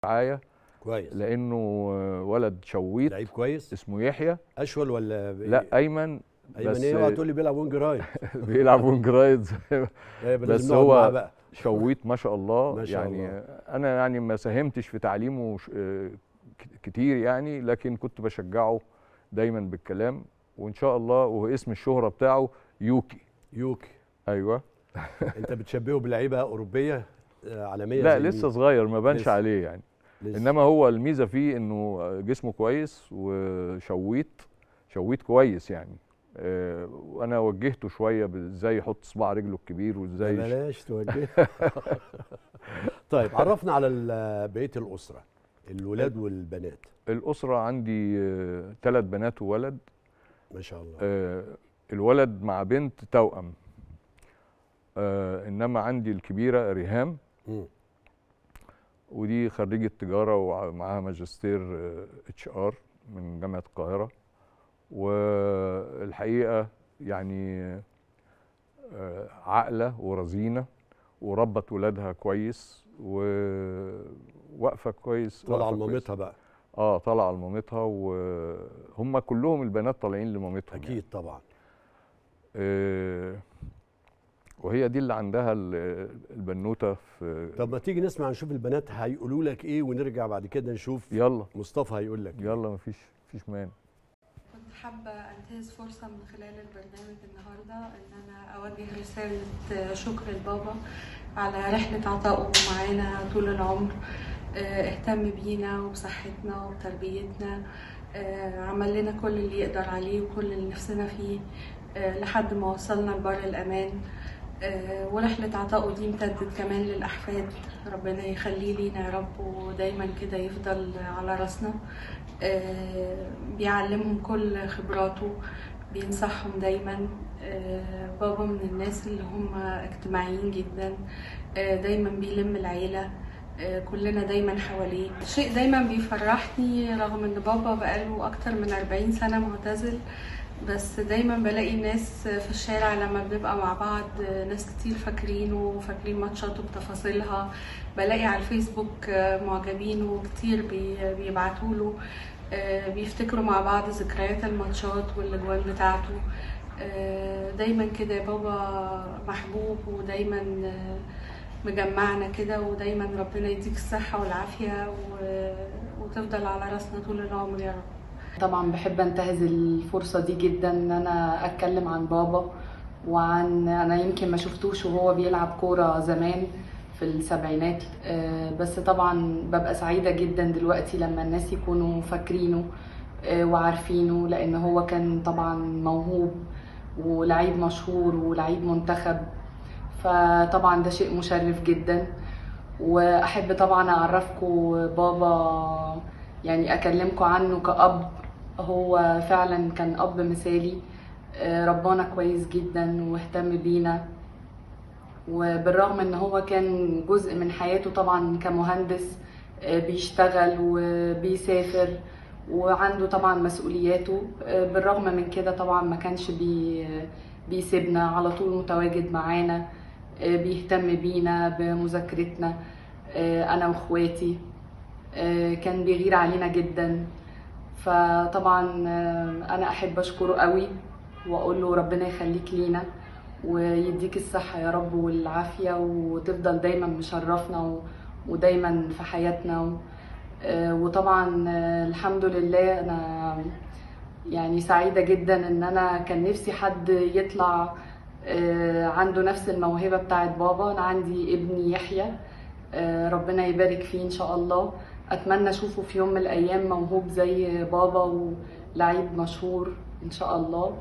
رعايه كويس لانه آه، ولد شويط لعيب كويس اسمه يحيى اشول ولا لا ايمن ايمن بس ايه اوعى تقول لي بيلعب وينج رايت بيلعب وينج رايت إيه، بس لازم نقعد هو معاه بقى شويط ما شاء الله ما شاء يعني الله. انا يعني ما ساهمتش في تعليمه ش- آه، ك- كتير يعني لكن كنت بشجعه دايما بالكلام وان شاء الله وهو اسم الشهره بتاعه يوكي يوكي ايوه انت بتشبهه بلعيبه اوروبيه آه، عالميه لا زي لسه مين؟ صغير ما بانش لسه. عليه يعني لسه. انما هو الميزه فيه انه جسمه كويس وشويت شويت كويس يعني آه، وانا وجهته شويه ازاي يحط صباع رجله الكبير وازاي يش- بلاش توجه طيب عرفنا على ال- بقيه الاسره الولاد والبنات الاسره عندي ثلاث بنات وولد ما شاء الله آه، الولد مع بنت توأم آه، انما عندي الكبيره ريهام مم. ودي خريجة تجارة ومعاها ماجستير اتش ار من جامعة القاهرة والحقيقة يعني آه، عاقلة ورزينة وربت ولادها كويس وواقفة كويس طالعه واقفة كويس. لمامتها بقى اه طالعة لمامتها وهم كلهم البنات طالعين لمامتهم اكيد طبعا آه، وهي دي اللي عندها ال- البنوتة في طب ما تيجي نسمع نشوف البنات هيقولوا لك ايه ونرجع بعد كده نشوف يلا مصطفى هيقول لك إيه. يلا مفيش مفيش مانع كنت حابة أنتهز فرصة من خلال البرنامج النهاردة إن أنا أوجه رسالة شكر لبابا على رحلة عطائه معانا طول العمر آه، اهتم بينا وبصحتنا وبتربيتنا آه، عمل لنا كل اللي يقدر عليه وكل اللي نفسنا فيه آه، لحد ما وصلنا لبر الأمان آه، ورحلة عطائه دي امتدت كمان للأحفاد ربنا يخليه لينا يا رب ودايما كده يفضل على راسنا آه، بيعلمهم كل خبراته بينصحهم دايما آه، بابا من الناس اللي هم اجتماعيين جدا آه، دايما بيلم العيلة آه، كلنا دايما حواليه شيء دايما بيفرحني رغم ان بابا بقاله اكتر من 40 سنة معتزل بس دايما بلاقي الناس في الشارع لما بنبقى مع بعض ناس كتير فاكرينه وفاكرين ماتشاته بتفاصيلها بلاقي على الفيسبوك معجبينه كتير بي- بيبعتوله آه، بيفتكروا مع بعض ذكريات الماتشات والاجوان بتاعته آه، دايما كده يا بابا محبوب ودايما آه، مجمعنا كده ودايما ربنا يديك الصحة والعافية و- وتفضل على راسنا طول العمر يا رب طبعا بحب انتهز الفرصة دي جدا ان انا اتكلم عن بابا وعن انا يمكن ما شفتوش وهو بيلعب كورة زمان في السبعينات آه، بس طبعا ببقى سعيدة جدا دلوقتي لما الناس يكونوا فاكرينه آه، وعارفينه لان هو كان طبعا موهوب ولعيب مشهور ولعيب منتخب فطبعا ده شيء مشرف جدا واحب طبعا اعرفكم بابا يعني اكلمكم عنه كأب هو فعلا كان اب مثالي آه، ربانا كويس جدا واهتم بينا وبالرغم ان هو كان جزء من حياته طبعا كمهندس آه، بيشتغل وبيسافر وعنده طبعا مسؤولياته آه، بالرغم من كده طبعا ما كانش بي بيسيبنا على طول متواجد معانا آه، بيهتم بينا بمذاكرتنا آه، انا واخواتي آه، كان بيغير علينا جدا فطبعا آه، انا احب اشكره قوي واقول له ربنا يخليك لينا ويديك الصحة يا رب والعافية وتفضل دايما مشرفنا و- ودايما في حياتنا و- آه، وطبعا آه، الحمد لله انا يعني سعيدة جدا ان انا كان نفسي حد يطلع آه، عنده نفس الموهبة بتاعت بابا انا عندي ابني يحيى آه، ربنا يبارك فيه ان شاء الله اتمنى اشوفه في يوم من الايام موهوب زي بابا ولعيب مشهور ان شاء الله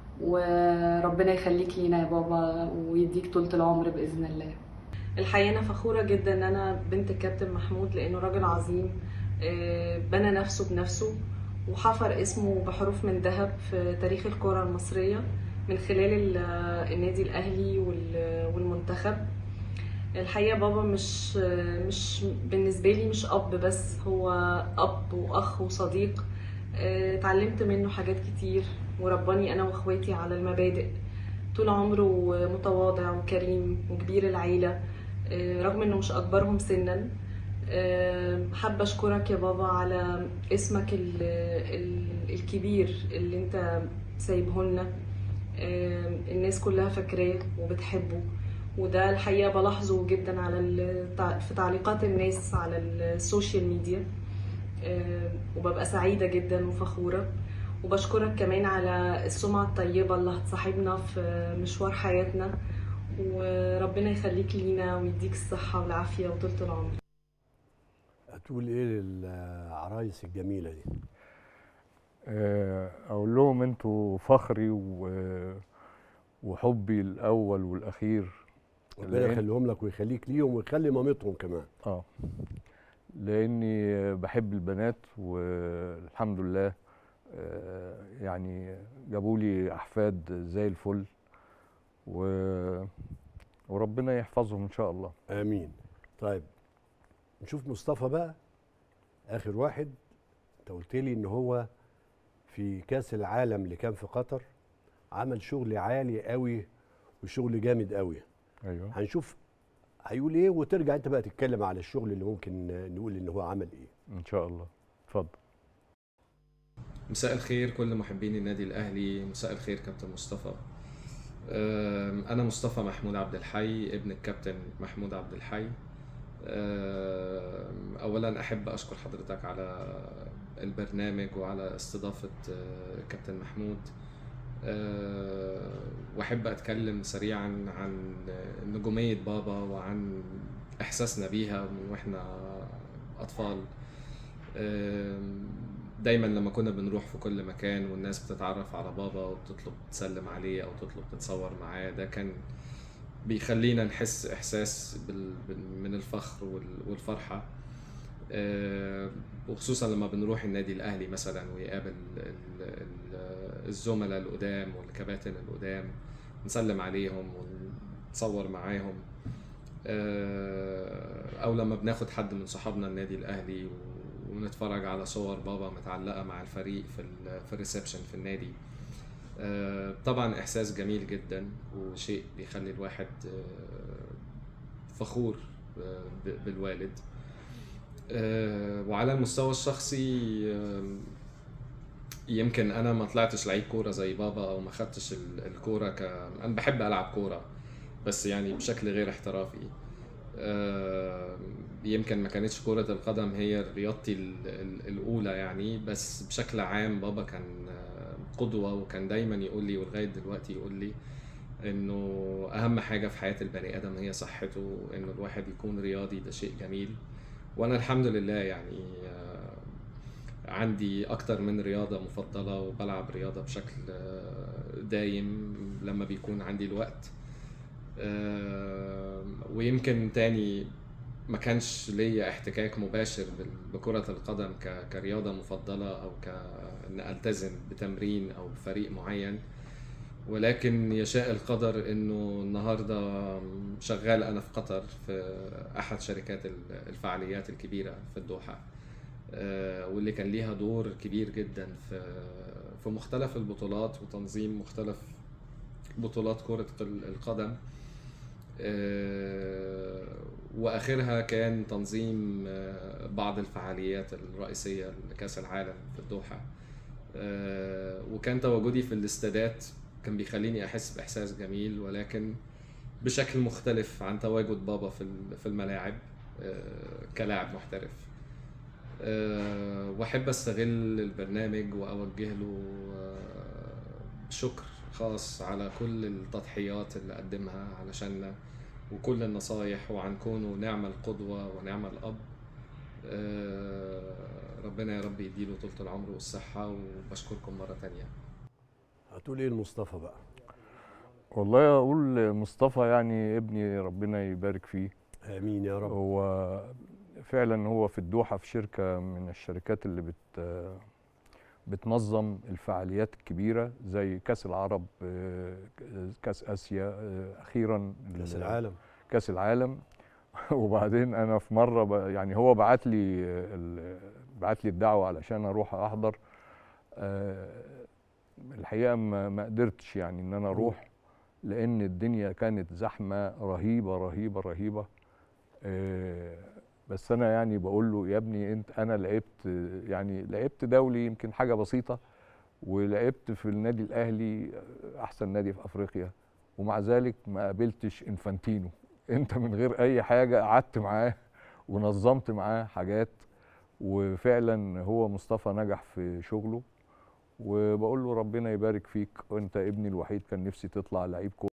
وربنا يخليك لينا يا بابا ويديك طولة العمر باذن الله الحقيقه انا فخوره جدا ان انا بنت الكابتن محمود لانه راجل عظيم آه، بنى نفسه بنفسه وحفر اسمه بحروف من ذهب في تاريخ الكره المصريه من خلال ال- النادي الاهلي وال- والمنتخب الحقيقه بابا مش مش بالنسبه لي مش اب بس هو اب واخ وصديق آه، اتعلمت منه حاجات كتير ورباني انا واخواتي على المبادئ طول عمره متواضع وكريم وكبير العيله آه، رغم انه مش اكبرهم سنا آه، حابة أشكرك يا بابا على اسمك ال- ال- الكبير اللي أنت سايبه لنا آه، الناس كلها فاكراه وبتحبه وده الحقيقة بلاحظه جدا على التع- في تعليقات الناس على السوشيال ميديا آه، وببقى سعيدة جدا وفخورة وبشكرك كمان على السمعة الطيبة اللي هتصاحبنا في مشوار حياتنا وربنا يخليك لينا ويديك الصحة والعافية وطولة العمر هتقول ايه للعرايس الجميله دي آه، اقول لهم انتوا فخري و- وحبي الاول والاخير ربنا لأن- يخليهم لك ويخليك ليهم ويخلي مامتهم كمان اه لاني بحب البنات والحمد لله آه، يعني جابوا لي احفاد زي الفل و وربنا يحفظهم ان شاء الله امين طيب نشوف مصطفى بقى اخر واحد انت قلت لي ان هو في كاس العالم اللي كان في قطر عمل شغل عالي قوي وشغل جامد قوي ايوه هنشوف هيقول ايه وترجع انت بقى تتكلم على الشغل اللي ممكن نقول ان هو عمل ايه ان شاء الله اتفضل مساء الخير كل محبين النادي الأهلي مساء الخير كابتن مصطفى أم، أنا مصطفى محمود عبد الحي ابن الكابتن محمود عبد الحي أم، أولا أحب أشكر حضرتك على البرنامج وعلى استضافة أه، كابتن محمود أه، وأحب أتكلم سريعا عن نجومية بابا وعن إحساسنا بيها من وإحنا أطفال أم، دايما لما كنا بنروح في كل مكان والناس بتتعرف على بابا وبتطلب تسلم عليه او تطلب تتصور معاه ده كان بيخلينا نحس احساس بال... بال... من الفخر وال... والفرحه آه، وخصوصا لما بنروح النادي الاهلي مثلا ويقابل ال... ال... الزملاء القدام والكباتن القدام نسلم عليهم ونتصور معاهم آه، او لما بناخد حد من صحابنا النادي الاهلي ونتفرج على صور بابا متعلقه مع الفريق في ال في الريسبشن في النادي آه، طبعا احساس جميل جدا وشيء بيخلي الواحد آه، فخور آه، ب- بالوالد آه، وعلى المستوى الشخصي آم، يمكن انا ما طلعتش لعيب كوره زي بابا او ما خدتش ال- الكوره ك انا بحب العب كوره بس يعني بشكل غير احترافي آه، يمكن ما كانتش كرة القدم هي رياضتي ال- ال- الأولى يعني بس بشكل عام بابا كان آه، قدوة وكان دايما يقول لي ولغاية دلوقتي يقول لي إنه أهم حاجة في حياة البني آدم هي صحته إنه الواحد يكون رياضي ده شيء جميل وأنا الحمد لله يعني آه، عندي أكتر من رياضة مفضلة وبلعب رياضة بشكل آه، دايم لما بيكون عندي الوقت آه، ويمكن تاني ما كانش ليا احتكاك مباشر بال- بكرة القدم ك- كرياضة مفضلة أو كأن ألتزم بتمرين أو بفريق معين ولكن يشاء القدر إنه النهاردة شغال أنا في قطر في أحد شركات ال- الفعاليات الكبيرة في الدوحة آه، واللي كان ليها دور كبير جدا في في مختلف البطولات وتنظيم مختلف بطولات كرة ال- القدم آه، واخرها كان تنظيم آه، بعض الفعاليات الرئيسيه لكاس العالم في الدوحه آه، وكان تواجدي في الاستادات كان بيخليني احس باحساس جميل ولكن بشكل مختلف عن تواجد بابا في ال- في الملاعب آه، كلاعب محترف آه، واحب استغل البرنامج واوجه له آه، شكر خاص على كل التضحيات اللي قدمها علشاننا وكل النصايح وعن كونه نعم القدوة ونعم الأب آه، ربنا يا رب يديله طولة العمر والصحة وبشكركم مرة تانية هتقول ايه لمصطفى بقى والله اقول مصطفى يعني ابني ربنا يبارك فيه امين يا رب هو فعلا هو في الدوحة في شركة من الشركات اللي بت بتنظم الفعاليات الكبيرة زي كأس العرب آه، كأس آسيا آه، أخيرا كاس ال- العالم كأس العالم وبعدين أنا في مرة ب- يعني هو بعت لي ال- بعت لي الدعوة علشان أروح أحضر آه، الحقيقة ما ما قدرتش يعني إن أنا أروح لأن الدنيا كانت زحمة رهيبة رهيبة رهيبة آه، بس انا يعني بقول له يا ابني انت انا لعبت يعني لعبت دولي يمكن حاجه بسيطه ولعبت في النادي الاهلي احسن نادي في افريقيا ومع ذلك ما قابلتش انفانتينو انت من غير اي حاجه قعدت معاه ونظمت معاه حاجات وفعلا هو مصطفى نجح في شغله وبقول له ربنا يبارك فيك وانت ابني الوحيد كان نفسي تطلع لعيب كوره